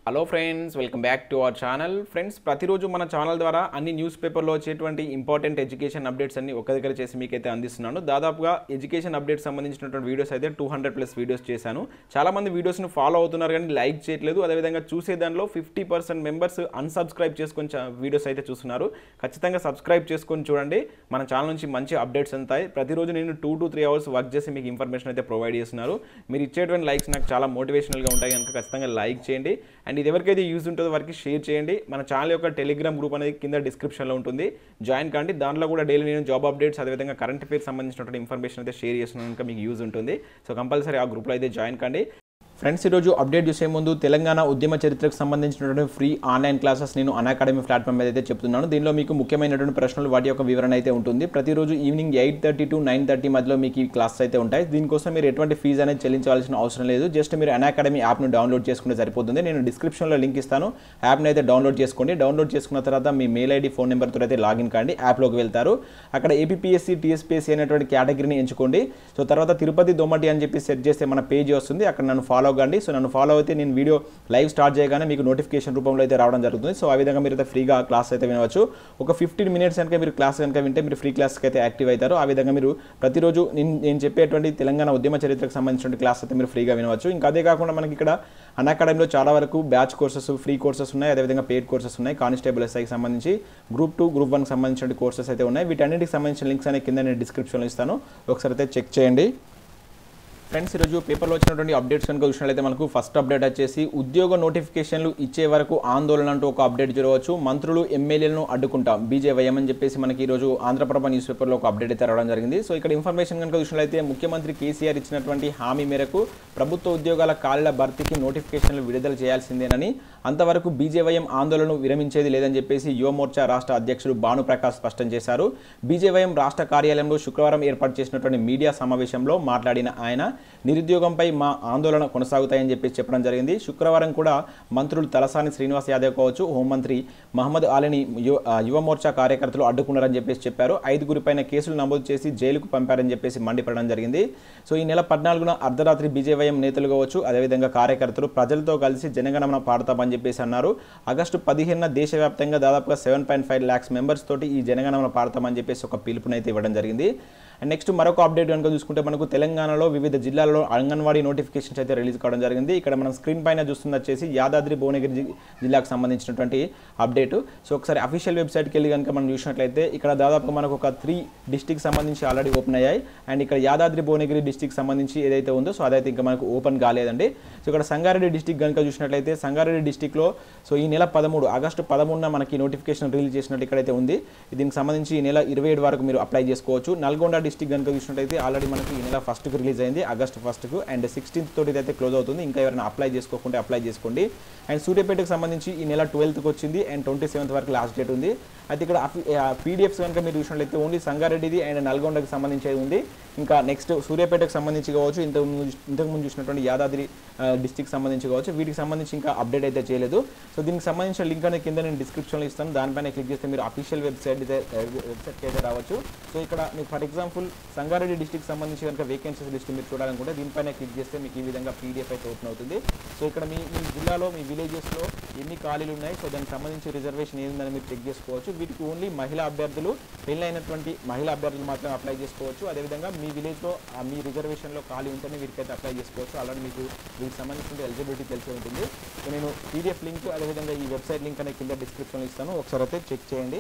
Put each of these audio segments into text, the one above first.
hello friends welcome back to our channel friends ప్రతిరోజు మన channel ద్వారా అన్ని న్యూస్ పేపర్లో వచ్చేటువంటి ఇంపార్టెంట్ ఎడ్యుకేషన్ అప్డేట్స్ అన్ని ఒక దగ్గర చేసి మీకైతే అందిస్తున్నాను దాదాపుగా ఎడ్యుకేషన్ అప్డేట్స్ సంబంధించినటువంటి వీడియోస్ అయితే టూ హండ్రెడ్ ప్లస్ వీడియోస్ చేశాను చాలామంది వీడియోస్ను ఫాలో అవుతున్నారు కానీ లైక్ చేయట్లేదు అదేవిధంగా చూసే దానిలో ఫిఫ్టీ పర్సెంట్ మెంబర్స్ అన్సబ్స్క్రైబ్ చేసుకొని చా- వీడియోస్ అయితే చూస్తున్నారు ఖచ్చితంగా సబ్స్క్రైబ్ చేసుకొని చూడండి మన ఛానల్ నుంచి మంచి అప్డేట్స్ ఉంటాయి ప్రతిరోజు నేను two to three hours work చేసి మీకు ఇన్ఫర్మేషన్ అయితే ప్రొవైడ్ చేస్తున్నారు మీరు ఇచ్చేటువంటి లైక్స్ నాకు చాలా మోటివేషనల్గా ఉంటాయి కనుక ఖచ్చితంగా లైక్ చేయండి అండ్ ఇది ఎవరికైతే యూజ్ ఉంటుందో వారికి షేర్ చేయండి మన ఛానల్ యొక్క టెలిగ్రామ్ గ్రూప్ అనేది కింద డిస్క్రిప్షన్లో ఉంటుంది జాయిన్ కాండి దాంట్లో కూడా డైలీ నేను జాబ్ అప్డేట్స్ అదేవిధంగా కరెంట్ అఫేర్స్ సంబంధించినటువంటి ఇన్ఫర్మేషన్ అయితే షేర్ చేస్తున్నాను కనుక మీకు యూజ్ ఉంటుంది సో కంపల్సరీ ఆ గ్రూప్లో అయితే జాయిన్ కండి ఫ్రెండ్స్ ఈరోజు అప్డేట్ చేసే ముందు తెలంగాణ ఉద్యమ చరిత్రకు సంబంధించినటువంటి ఫ్రీ ఆన్లైన్ క్లాసెస్ నేను అకాడమీ ప్లాట్ఫామ్ మీద అయితే చెప్తున్నాను దీనిలో మీకు ముఖ్యమైనటువంటి ప్రశ్నలు వాటి యొక్క వివరణ అయితే ఉంటుంది ప్రతిరోజు evening eight thirty to nine thirty మధ్యలో మీకు ఈ క్లాసెస్ అయితే ఉంటాయి దీనికోసం మీరు ఎటువంటి ఫీజు అనేది చెల్లించాల్సిన అవసరం లేదు జస్ట్ మీరు అకాడమీ యాప్ను డౌన్లోడ్ చేసుకుంటే సరిపోతుంది నేను డిస్క్రిప్షన్లో లింక్ ఇస్తాను యాప్ని అయితే డౌన్లోడ్ చేసుకోండి డౌన్లోడ్ చేసుకున్న తర్వాత మీ మెయిల్ ఐడి ఫోన్ నెంబర్తో అయితే లాగిన్ కాండి యాప్లోకి వెళ్తారు అక్కడ ఏపీఎస్సీ టీఎస్పీఎస్సీ అనేటువంటి కేటగిరీని ఎంచుకోండి సో తర్వాత తిరుపతి దోమటి అని చెప్పి సెట్ చేస్తే మన పేజ్ వస్తుంది అక్కడ నన్ను ఫాలో కండి సో నన్ను ఫాలో అయితే నేను వీడియో లైవ్ స్టార్ట్ చేయగానే మీకు నోటిఫికేషన్ రూపంలో అయితే రావడం జరుగుతుంది సో ఆ విధంగా మీరు అయితే ఫ్రీగా క్లాస్ అయితే వినవచ్చు ఒక ఫిఫ్టీన్ మినిట్స్ కనుక మీరు క్లాస్ కనుక వింటే మీరు ఫ్రీ క్లాస్కి అయితే యాక్టివ్ అవుతారు ఆ విధంగా మీరు ప్రతిరోజు నేను నేను చెప్పేటువంటి తెలంగాణ ఉద్యమ చరిత్రకు సంబంధించిన క్లాస్ అయితే మీరు ఫ్రీగా వినవచ్చు ఇంకా అదే కాకుండా మనకి ఇక్కడ అన్ అకాడమీలో చాలా వరకు బ్యాచ్ కోర్సెస్ ఫ్రీ కోర్సెస్ ఉన్నాయి అదేవిధంగా పెయిడ్ కోర్సెస్ ఉన్నాయి కానిస్టేబుల్ ఎస్ఐకి సంబంధించి గ్రూప్ టూ గ్రూప్ వన్కి సంబంధించిన కోర్సెస్ అయితే ఉన్నాయి వీటన్నిటికి సంబంధించిన లింక్స్ అనేవి కింద నేను డిస్క్రిప్షన్లో ఇస్తాను ఒకసారి అయితే చెక్ చేయండి ఫ్రెండ్స్ ఈరోజు పేపర్లో వచ్చినటువంటి అప్డేట్స్ కనుక చూసినట్లయితే మనకు ఫస్ట్ అప్డేట్ వచ్చేసి ఉద్యోగ నోటిఫికేషన్లు ఇచ్చే వరకు ఆందోళన అంటూ ఒక అప్డేట్ చూడవచ్చు మంత్రులు ఎమ్మెల్యేలను అడ్డుకుంటాం బీజేవైఎం అని చెప్పేసి మనకి ఈరోజు ఆంధ్రప్రభ న్యూస్ పేపర్లో ఒక అప్డేట్ అయితే రావడం జరిగింది సో ఇక్కడ ఇన్ఫర్మేషన్ కనుక చూసినట్లయితే ముఖ్యమంత్రి కేసీఆర్ ఇచ్చినటువంటి హామీ మేరకు ప్రభుత్వ ఉద్యోగాల ఖాళీల భర్తీకి నోటిఫికేషన్లు విడుదల చేయాల్సిందేనని అంతవరకు బీజేవైఎం ఆందోళనను విరమించేది లేదని చెప్పేసి యువమోర్చా రాష్ట్ర అధ్యక్షుడు భానుప్రకాష్ స్పష్టం చేశారు బీజేవైఎం రాష్ట్ర కార్యాలయంలో శుక్రవారం ఏర్పాటు చేసినటువంటి మీడియా సమావేశంలో మాట్లాడిన ఆయన నిరుద్యోగంపై మా ఆందోళన కొనసాగుతాయని చెప్పేసి చెప్పడం జరిగింది శుక్రవారం కూడా మంత్రులు తలసాని శ్రీనివాస్ యాదవ్ కావచ్చు హోంమంత్రి మహమ్మద్ ఆలీని యు- ఆ, యువమోర్చా కార్యకర్తలు అడ్డుకున్నారని చెప్పేసి చెప్పారు ఐదుగురిపైన కేసులు నమోదు చేసి జైలుకు పంపారని చెప్పేసి మండిపడడం జరిగింది సో ఈ నెల పద్నాలుగున అర్ధరాత్రి బీజేవైఎం నేతలు కావచ్చు అదేవిధంగా కార్యకర్తలు ప్రజలతో కలిసి జనగణమన పాడతామని చెప్పేసి అన్నారు ఆగస్టు పదిహేనున దేశవ్యాప్తంగా దాదాపుగా seven point five lakhs members తోటి ఈ జనగణమన పాడతామని చెప్పేసి ఒక పిలుపునైతే ఇవ్వడం జరిగింది అండ్ నెక్స్ట్ మరొక అప్డేట్ కనుక చూసుకుంటే మనకు తెలంగాణలో వివిధ జిల్లాల్లో అంగన్వాడీ నోటిఫికేషన్స్ అయితే రిలీజ్ కావడం జరిగింది ఇక్కడ మనం స్క్రీన్ పైన చూస్తుంది వచ్చేసి యాదాద్రి భువనగిరి జి- జిల్లాకు సంబంధించినటువంటి అప్డేట్ సో ఒకసారి అఫీషియల్ వెబ్సైట్కి వెళ్ళి కనుక మనం చూసినట్లయితే ఇక్కడ దాదాపు మనకు ఒక త్రీ డిస్టిక్ సంబంధించి ఆల్రెడీ ఓపెన్ అయ్యాయి అండ్ ఇక్కడ యాదాద్రి భువనగిరి డిస్టిక్ సంబంధించి ఏదైతే ఉందో సో అదైతే ఇంకా మనకు ఓపెన్ కాలేదండి సో ఇక్కడ సంగారెడ్డి డిస్టిక్ కనుక చూసినట్లయితే సంగారెడ్డి డిస్టిక్లో సో ఈ నెల పదమూడు ఆగస్టు పదమూడున మనకి నోటిఫికేషన్ రిలీజ్ చేసినట్టు ఇక్కడైతే ఉంది దీనికి సంబంధించి ఈ నెల ఇరవై ఏడు వరకు మీరు అప్లై చేసుకోవచ్చు నల్గొండ డిస్టిక్ కనుక చూసినట్లయితే ఆల్రెడీ మనకి ఈ నెల ఫస్ట్కి రిలీజ్ అయింది ఆగస్ట్ ఫస్ట్కు అండ్ సిక్స్టీన్త్ తోటి ఇదైతే క్లోజ్ అవుతుంది ఇంకా ఎవరైనా అప్లై చేసుకోకుంటే అప్లై చేసుకోండి అండ్ సూర్యాపేటకు సంబంధించి ఈ నెల ట్వెల్త్కి వచ్చింది అండ్ ట్వంటీ సెవెంత్ వరకు లాస్ట్ డేట్ ఉంది అయితే ఇక్కడ పీడిఎఫ్స్ కనుక మీరు చూసినట్లయితే ఓన్లీ సంగారెడ్డిది అండ్ నల్గొండకి సంబంధించి ఉంది ఇంకా నెక్స్ట్ సూర్యాపేటకు సంబంధించి కావచ్చు ఇంతకు ముందు ఇంతకు ముందు చూసినటువంటి యాదాద్రి డిస్టిక్ సంబంధించి కావచ్చు వీటికి సంబంధించి ఇంకా అప్డేట్ అయితే చేయలేదు సో దీనికి సంబంధించిన లింక్ అనేది కింద నేను డిస్క్రిప్షన్లో ఇస్తాను దానిపైన క్లిక్ చేస్తే మీరు అఫీషియల్ వెబ్సైట్ అయితే వెబ్సైట్కి అయితే రావచ్చు సో ఇక్కడ మీకు ఫర్ ఎగ్జాంపుల్ సంగారెడ్డి డిస్టిక్ సంబంధించి కనుక వేకెన్సీస్ లిస్ట్ మీరు చూడాలనుకుంటే దీనిపైన క్లిక్ చేస్తే మీకు ఈ విధంగా పీడిఎఫ్ అయితే ఓపెన్ అవుతుంది సో ఇక్కడ మీ మీ జిల్లాలో మీ విలేజెస్లో ఎన్ని ఖాళీలు ఉన్నాయి సో దానికి సంబంధించి రిజర్వేషన్ ఏందని మీరు చెక్ చేసుకోవచ్చు వీటికి ఓన్లీ మహిళా అభ్యర్థులు పెళ్ళైనటువంటి మహిళా అభ్యర్థులు మాత్రం అప్లై చేసుకోవచ్చు అదేవిధంగా మీ విలేజ్లో ఆ మీ రిజర్వేషన్లో ఖాళీ ఉంటేనే వీరికైతే అప్లై చేసుకోవచ్చు అలాగే మీకు వీటికి సంబంధించిన ఎలిజిబిలిటీ తెలిసి ఉంటుంది సో నేను పీడిఎఫ్ లింక్ అదేవిధంగా ఈ వెబ్సైట్ లింక్ అనేది కింద డిస్క్రిప్షన్లో ఇస్తాను ఒకసారి అయితే చెక్ చేయండి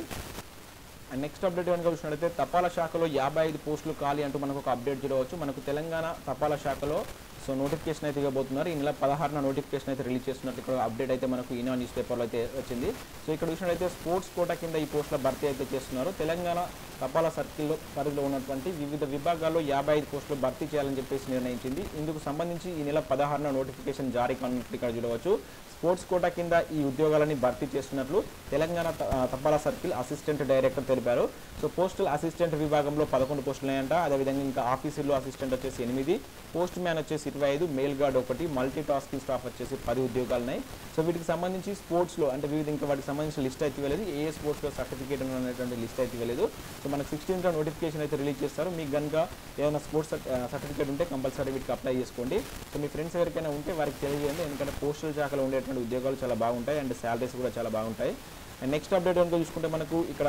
అండ్ నెక్స్ట్ అప్డేట్ కనుక చూసినట్లయితే తపాలా శాఖలో యాభై ఐదు పోస్టులు ఖాళీ అంటూ మనకు ఒక అప్డేట్ చూడవచ్చు మనకు తెలంగాణ తపాలా శాఖలో సో నోటిఫికేషన్ అయితే ఇవ్వబోతున్నారు ఈ నెల పదహారున నోటిఫికేషన్ అయితే రిలీజ్ చేస్తున్నట్టు ఇక్కడ అప్డేట్ అయితే మనకు ఈనా న్యూస్ పేపర్లో అయితే వచ్చింది సో ఇక్కడ చూసినట్లయితే స్పోర్ట్స్ కోటా కింద ఈ పోస్టుల భర్తీ అయితే చేస్తున్నారు తెలంగాణ తపాలా సర్కిల్లో పరిధిలో ఉన్నటువంటి వివిధ విభాగాల్లో యాభై ఐదు పోస్టులు భర్తీ చేయాలని చెప్పేసి నిర్ణయించింది ఇందుకు సంబంధించి ఈ నెల పదహారున నోటిఫికేషన్ జారీ కానున్నట్లు ఇక్కడ చూడవచ్చు స్పోర్ట్స్ కోటా కింద ఈ ఉద్యోగాలని భర్తీ చేస్తున్నట్లు తెలంగాణ త- ఆ, తపాలా సర్కిల్ అసిస్టెంట్ డైరెక్టర్ తెలిపారు సో పోస్టల్ అసిస్టెంట్ విభాగంలో పదకొండు పోస్టులు ఉన్నాయంట అదేవిధంగా ఇంకా ఆఫీసుల్లో అసిస్టెంట్ వచ్చేసి ఎనిమిది పోస్ట్ మ్యాన్ వచ్చేసి ఇరవై ఐదు మేల్ గార్డ్ ఒకటి మల్టీ టాస్కింగ్ స్టాఫ్ వచ్చేసి పది ఉద్యోగాలు ఉన్నాయి సో వీటికి సంబంధించి స్పోర్ట్స్లో అంటే వివిధ ఇంకా వాటికి సంబంధించిన లిస్ట్ అయితే ఇవ్వలేదు ఏ ఏ స్పోర్ట్స్లో సర్టిఫికేట్ అనేటువంటి లిస్ట్ అయితే ఇవ్వలేదు సో మనకు సిక్స్టీన్త్ నోటిఫికేషన్ అయితే రిలీజ్ చేస్తారు మీకు కనుక ఏదైనా స్పోర్ట్స్ సర్టిఫికేట్ ఉంటే కంపల్సరీ వీటికి అప్లై చేసుకోండి సో మీ ఫ్రెండ్స్ ఎవరికైనా ఉంటే వారికి తెలియజేయండి ఎందుకంటే పోస్టల్ శాఖలో ఉండేటువంటి ఉద్యోగాలు చాలా బాగుంటాయి అండ్ శాలరీస్ కూడా చాలా బాగుంటాయి అండ్ నెక్స్ట్ అప్డేట్ కనుక చూసుకుంటే మనకు ఇక్కడ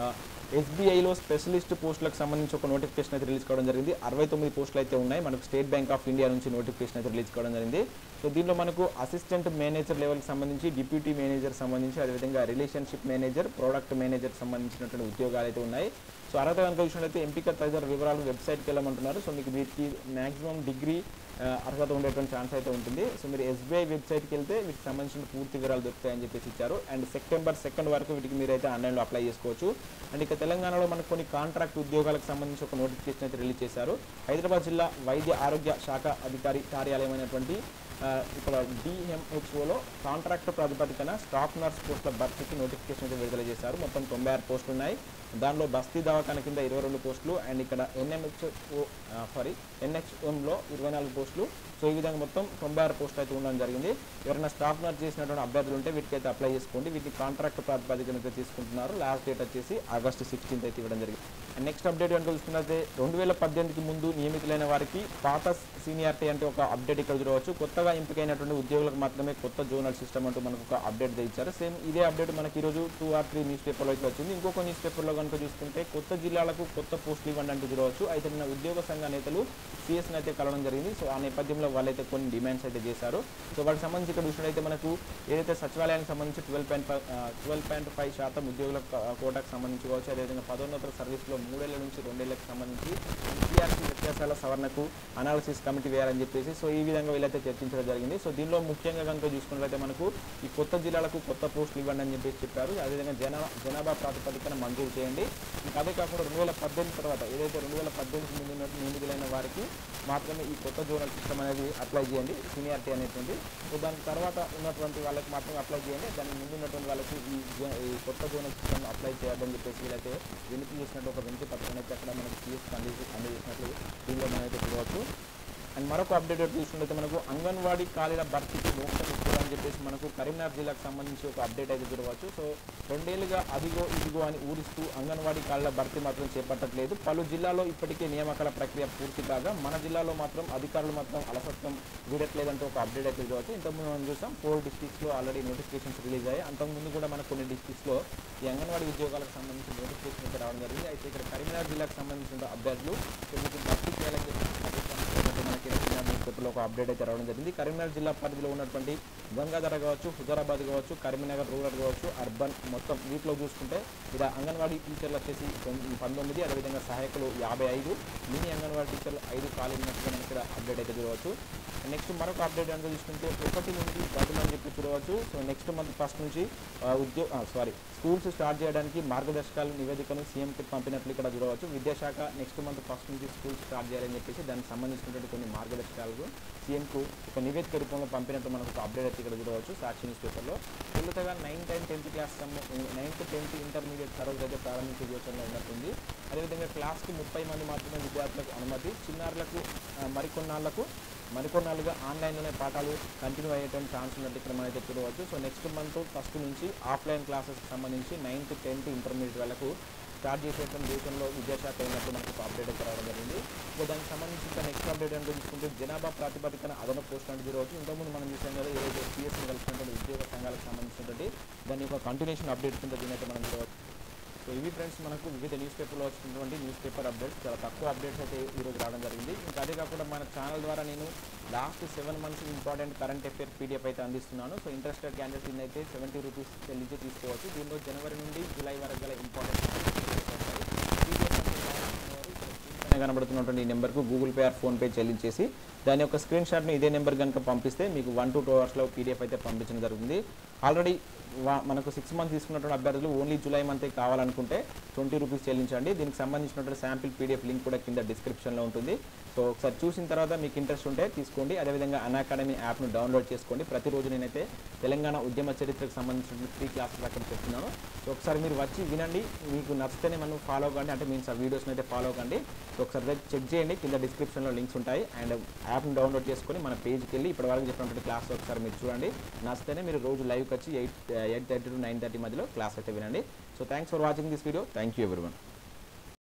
ఎస్బీఐలో స్పెషలిస్ట్ పోస్టులకు సంబంధించి ఒక నోటిఫికేషన్ అయితే రిలీజ్ కావడం జరిగింది అరవై తొమ్మిది పోస్టులు అయితే ఉన్నాయి మనకు స్టేట్ బ్యాంక్ ఆఫ్ ఇండియా నుంచి నోటిఫికేషన్ అయితే రిలీజ్ కావడం జరిగింది సో దీనిలో మనకు అసిస్టెంట్ మేనేజర్ లెవెల్కి సంబంధించి డిప్యూటీ మేనేజర్ సంబంధించి అదేవిధంగా రిలేషన్షిప్ మేనేజర్ ప్రోడక్ట్ మేనేజర్ సంబంధించినటువంటి ఉద్యోగాలు అయితే ఉన్నాయి సో అర్హత కనుక చూసినట్లయితే ఎంపిక తదితర వివరాలు వెబ్సైట్కి వెళ్ళమంటున్నారు సో మీకు వీటికి మ్యాక్సిమం డిగ్రీ ఆ, అర్హత ఉండేటువంటి ఛాన్స్ అయితే ఉంటుంది సో మీరు ఎస్బీఐ వెబ్సైట్కి వెళ్తే వీటికి సంబంధించిన పూర్తి వివరాలు దొరుకుతాయని చెప్పేసి ఇచ్చారు అండ్ సెప్టెంబర్ సెకండ్ వరకు వీటికి మీరైతే ఆన్లైన్లో అప్లై చేసుకోవచ్చు అండ్ ఇక తెలంగాణలో మనకు కొన్ని కాంట్రాక్ట్ ఉద్యోగాలకు సంబంధించి ఒక నోటిఫికేషన్ అయితే రిలీజ్ చేశారు హైదరాబాద్ జిల్లా వైద్య ఆరోగ్య శాఖ అధికారి కార్యాలయం అయినటువంటి ఆ, ఇక్కడ డిఎంహెచ్ఓలో కాంట్రాక్ట్ ప్రాతిపదికన స్టాఫ్ నర్స్ పోస్టుల భర్తీకి నోటిఫికేషన్ అయితే విడుదల చేశారు మొత్తం తొంభై ఆరు పోస్టులు ఉన్నాయి దానిలో బస్తీ దవాఖాన కింద ఇరవై రెండు పోస్టులు అండ్ ఇక్కడ ఎన్ఎంహెచ్ఓ సారీ ఎన్హెచ్ఎంలో ఇరవై నాలుగు పోస్టులు సో ఈ విధంగా మొత్తం తొంభై ఆరు పోస్టులు అయితే ఉండడం జరిగింది ఎవరైనా స్టాఫ్ నర్స్ చేసినటువంటి అభ్యర్థులు ఉంటే వీటికి అయితే అప్లై చేసుకోండి వీటికి కాంట్రాక్ట్ ప్రాతిపదికన అయితే తీసుకుంటున్నారు లాస్ట్ డేట్ వచ్చేసి ఆగస్టు సిక్స్టీన్త్ అయితే ఇవ్వడం జరిగింది అండ్ నెక్స్ట్ అప్డేట్ కనుక చూసుకున్నట్లయితే రెండు వేల పద్దెనిమిదికి ముందు నియమితులైన వారికి పాత సీనియారిటీ అంటే ఒక అప్డేట్ ఇక్కడ చూడవచ్చు కొత్తగా ఎంపికైనటువంటి ఉద్యోగులకు మాత్రమే కొత్త జోనల్ సిస్టమ్ అంటూ మనకు ఒక అప్డేట్ ఇచ్చారు సేమ్ ఇదే అప్డేట్ మనకి ఈరోజు టూ ఆర్ త్రీ న్యూస్ పేపర్లో అయితే వచ్చింది ఇంకొక న్యూస్ పేపర్లో కనుక చూసుకుంటే కొత్త జిల్లాలకు కొత్త పోస్టులు ఇవ్వండి అంటూ చూడవచ్చు అయితే నిన్న ఉద్యోగ సంఘ నేతలు సిఎస్ని అయితే కలవడం జరిగింది సో ఆ నేపథ్యంలో వాళ్ళైతే కొన్ని డిమాండ్స్ అయితే చేశారు సో వాటికి సంబంధించి ఇక్కడ చూసినట్టయితే మనకు ఏదైతే సచివాలయానికి సంబంధించి twelve point five twelve point five శాతం ఉద్యోగుల క- కోటాకు సంబంధించి కావచ్చు అదేవిధంగా పదోన్నత సర్వీస్లో మూడేళ్ల నుంచి రెండేళ్లకు సంబంధించి ఎన్సీఆర్సీ వ్యత్యాసాల సవరణకు అనాలిసిస్ కమిటీ వేయాలని చెప్పేసి సో ఈ విధంగా వీళ్ళైతే చర్చించడం జరిగింది సో దీనిలో ముఖ్యంగా కనుక చూసుకున్నట్లయితే మనకు ఈ కొత్త జిల్లాలకు కొత్త పోస్టులు ఇవ్వండి అని చెప్పేసి చెప్పారు అదేవిధంగా జనా జనాభా ప్రాతిపదికన మంజూరు చేయండి ఇంకా అదే కాకుండా రెండు వేల పద్దెనిమిది తర్వాత ఏదైతే రెండు వేల పద్దెనిమిది ముందు ఉన్న- నియమితులైన వారికి మాత్రమే ఈ కొత్త జోనల్ సిస్టమ్ అనేది అప్లై చేయండి సీనియారిటీ అనేటువంటి సో దాని తర్వాత ఉన్నటువంటి వాళ్ళకి మాత్రమే అప్లై చేయండి దాని ముందు ఉన్నటువంటి వాళ్ళకి ఈ జో- ఈ కొత్త జోనల్ సిస్టమ్ అప్లై చేయాలని చెప్పేసి వీళ్ళైతే వినతి చేసినట్టు ఒక వినతి పత్రం అయితే అక్కడ మనకి సిఎస్ అందజేసి అందజేసినట్లు దీనిలో మనం అయితే చూడవచ్చు అండ్ మరొక అప్డేట్ చూసుకుంటే మనకు అంగన్వాడీ ఖాళీల భర్తీకి మోక్షం ఇస్తారు అని చెప్పేసి మనకు కరీంనగర్ జిల్లాకు సంబంధించి ఒక అప్డేట్ అయితే చూడవచ్చు సో రెండేళ్లుగా అదిగో ఇదిగో అని ఊరిస్తూ అంగన్వాడీ ఖాళీల భర్తీ మాత్రం చేపట్టట్లేదు పలు జిల్లాల్లో ఇప్పటికే నియామకాల ప్రక్రియ పూర్తి కాగా మన జిల్లాలో మాత్రం అధికారులు మాత్రం అలసత్వం వీడట్లేదంటే ఒక అప్డేట్ అయితే చూడవచ్చు ఇంతకుముందు మనం చూసాం ఫోర్ డిస్ట్రిక్ట్స్లో ఆల్రెడీ నోటిఫికేషన్స్ రిలీజ్ అయ్యాయి అంతకుముందు కూడా మనకు కొన్ని డిస్ట్రిక్ట్స్లో ఈ అంగన్వాడీ ఉద్యోగాలకు సంబంధించి నోటిఫికేషన్ అయితే రావడం జరిగింది అయితే ఇక్కడ కరీంనగర్ జిల్లాకు సంబంధించిన అభ్యర్థులు వీటికి భర్తీ చేయాలని చెప్పి ప్రభుత్వం మనకి న్యూస్ పేపర్లో ఒక అప్డేట్ అయితే రావడం జరిగింది కరీంనగర్ జిల్లా పరిధిలో ఉన్నటువంటి గంగాధర కావచ్చు హుజరాబాద్ కావచ్చు కరీంనగర్ రూరల్ కావచ్చు అర్బన్ మొత్తం వీటిలో చూసుకుంటే ఇక్కడ అంగన్వాడీ టీచర్లు వచ్చేసి తొమ్మిది- పంతొమ్మిది అదేవిధంగా సహాయకులు యాభై ఐదు మినీ అంగన్వాడీ టీచర్లు ఐదు ఖాళీ ఉన్నట్టుగా మనకి ఇక్కడ అప్డేట్ అయితే చూడవచ్చు నెక్స్ట్ మరొక అప్డేట్ కనుక చూసుకుంటే ఒకటి నుంచి పది అని చెప్పి చూడవచ్చు సో నెక్స్ట్ మంత్ ఫస్ట్ నుంచి ఉద్యోగ సారీ స్కూల్స్ స్టార్ట్ చేయడానికి మార్గదర్శకాల నివేదికను సీఎంకి పంపినట్లు ఇక్కడ చూడవచ్చు విద్యాశాఖ నెక్స్ట్ మంత్ ఫస్ట్ నుంచి స్కూల్స్ స్టార్ట్ చేయాలని చెప్పేసి దానికి సంబంధించినటువంటి కొన్ని మార్గదర్శకాలకు సీఎంకు ఒక నివేదిక రూపంలో పంపినట్టు మనకు ఒక అప్డేట్ అయితే ఇక్కడ చూడవచ్చు సాక్షి న్యూస్ పేపర్లో తొలుతగా ninth and tenth class ninth tenth intermediate తరగతి అయితే ప్రారంభించే యోచనలో ఉన్నట్టుంది అదేవిధంగా క్లాస్కి ముప్పై మంది మాత్రమే విద్యార్థులకు అనుమతి చిన్నారులకు ఆ, మరికొన్నాళ్లకు మరికొన్నాళ్ళుగా ఆన్లైన్లోనే పాఠాలు కంటిన్యూ అయ్యేటువంటి ఛాన్స్ ఉన్నట్టు ఇక్కడ మనం అయితే చూడవచ్చు సో నెక్స్ట్ మంత్ ఫస్ట్ నుంచి ఆఫ్లైన్ క్లాసెస్కి సంబంధించి నైన్త్ టెన్త్ ఇంటర్మీడియట్ వాళ్ళకు స్టార్ట్ చేసేటువంటి దేశంలో విద్యాశాఖ అయినప్పుడు మనకు ఒక అప్డేట్ అయితే రావడం జరిగింది సో దానికి సంబంధించి ఇంకా నెక్స్ట్ అప్డేట్ అంటే చూసుకుంటే జనాభా ప్రాతిపదికన అదనపు పోస్ట్ అంటే చూడవచ్చు ఇంతకుముందు మనం చూసాం కదా ఏదైతే సిఎస్ని కలిసినటువంటి ఉద్యోగ సంఘాలకు సంబంధించినటువంటి దాని యొక్క కంటిన్యూషన్ అప్డేట్ కింద దీని అయితే మనం చూడవచ్చు సో ఇవి ఫ్రెండ్స్ మనకు వివిధ న్యూస్ పేపర్లో వచ్చినటువంటి న్యూస్ పేపర్ అప్డేట్స్ చాలా తక్కువ అప్డేట్స్ అయితే ఈరోజు రావడం జరిగింది ఇంకా అదే కాకుండా మన ఛానల్ ద్వారా నేను last seven months important current affair PDF అయితే అందిస్తున్నాను సో ఇంట్రెస్టెడ్ క్యాండిడేట్స్ దీన్ని అయితే సెవెంటీ రూపీస్ చెల్లించి తీసుకోవచ్చు దీనిలో జనవరి నుండి జూలై వరకు గల ఇంపార్టెంట్ పైన కనబడుతున్నటువంటి ఈ నెంబర్కు గూగుల్ పే ఆర్ ఫోన్పే చెల్లించేసి దాని యొక్క స్క్రీన్ షాట్ని ఇదే నెంబర్ కనుక పంపిస్తే మీకు వన్ టు టూ అవర్స్లో పీడిఎఫ్ అయితే పంపించడం జరుగుతుంది ఆల్రెడీ వా- మనకు సిక్స్ మంత్స్ తీసుకున్నటువంటి అభ్యర్థులు ఓన్లీ జూలై మంత్ కావాలనుకుంటే ట్వంటీ రూపీస్ చెల్లించండి దీనికి సంబంధించినటువంటి శాంపిల్ పీడిఎఫ్ లింక్ కూడా కింద డిస్క్రిప్షన్లో ఉంటుంది సో ఒకసారి చూసిన తర్వాత మీకు ఇంట్రెస్ట్ ఉంటే తీసుకోండి అదేవిధంగా అన్ అకాడమీ యాప్ను డౌన్లోడ్ చేసుకోండి ప్రతిరోజు నేనైతే తెలంగాణ ఉద్యమ చరిత్రకు సంబంధించిన ఫ్రీ క్లాసెస్ అక్కడ చెప్తున్నాను సో ఒకసారి మీరు వచ్చి వినండి మీకు నచ్చితేనే మనం ఫాలో కండి అంటే మీన్స్ ఆ వీడియోస్ని అయితే ఫాలో కండి సో ఒకసారి చెక్ చేయండి కింద డిస్క్రిప్షన్లో లింక్స్ ఉంటాయి అండ్ యాప్ని డౌన్లోడ్ చేసుకొని మన పేజ్కి వెళ్ళి ఇప్పటివరకు చెప్పినటువంటి క్లాస్ ఒకసారి మీరు చూడండి నచ్చితేనే మీరు రోజు లైవ్కి వచ్చి eight eight thirty to nine thirty మధ్యలో క్లాస్ అయితే వినండి so thanks for watching this video thank you ఎవరి